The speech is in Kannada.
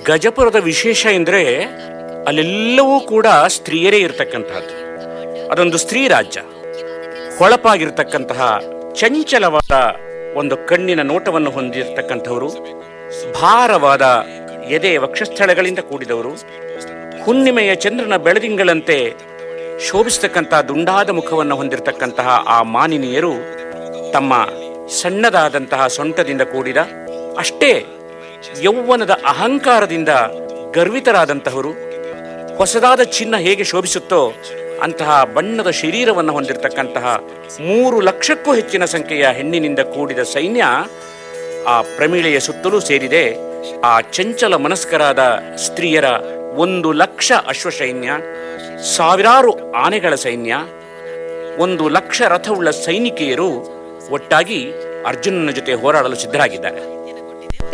ಗಜಪುರದ ವಿಶೇಷ ಎಂದರೆ ಅಲ್ಲೆಲ್ಲವೂ ಕೂಡ ಸ್ತ್ರೀಯರೇ ಇರತಕ್ಕಂತಹದ್ದು ಅದೊಂದು ಸ್ತ್ರೀ ರಾಜ್ಯ ಹೊಳಪಾಗಿರ್ತಕ್ಕಂತಹ ಚಂಚಲವಾದ ಒಂದು ಕಣ್ಣಿನ ನೋಟವನ್ನು ಹೊಂದಿರತಕ್ಕಂಥವರು ಭಾರವಾದ ಎದೆ ವಕ್ಷಸ್ಥಳಗಳಿಂದ ಕೂಡಿದವರು ಹುಣ್ಣಿಮೆಯ ಚಂದ್ರನ ಬೆಳದಿಂಗಳಂತೆ ಶೋಭಿಸತಕ್ಕಂತಹ ದುಂಡಾದ ಮುಖವನ್ನು ಹೊಂದಿರತಕ್ಕಂತಹ ಆ ಮಾನಿನಿಯರು ತಮ್ಮ ಸಣ್ಣದಾದಂತಹ ಸೊಂಟದಿಂದ ಕೂಡಿದ ಅಷ್ಟೇ ಯೌವನದ ಅಹಂಕಾರದಿಂದ ಗರ್ವಿತರಾದಂತಹವರು ಹೊಸದಾದ ಚಿನ್ನ ಹೇಗೆ ಶೋಭಿಸುತ್ತೋ ಅಂತಹ ಬಣ್ಣದ ಶರೀರವನ್ನು ಹೊಂದಿರತಕ್ಕಂತಹ ಮೂರು ಲಕ್ಷಕ್ಕೂ ಹೆಚ್ಚಿನ ಸಂಖ್ಯೆಯ ಹೆಣ್ಣಿನಿಂದ ಕೂಡಿದ ಸೈನ್ಯ ಆ ಪ್ರಮೀಳೆಯ ಸುತ್ತಲೂ ಸೇರಿದೆ ಆ ಚಂಚಲ ಮನಸ್ಕರಾದ ಸ್ತ್ರೀಯರ ಒಂದು ಲಕ್ಷ ಅಶ್ವಸೈನ್ಯ ಸಾವಿರಾರು ಆನೆಗಳ ಸೈನ್ಯ ಒಂದು ಲಕ್ಷ ರಥವುಳ್ಳ ಸೈನಿಕೆಯರು ಒಟ್ಟಾಗಿ ಅರ್ಜುನನ ಜೊತೆ ಹೋರಾಡಲು ಸಿದ್ಧರಾಗಿದ್ದಾರೆ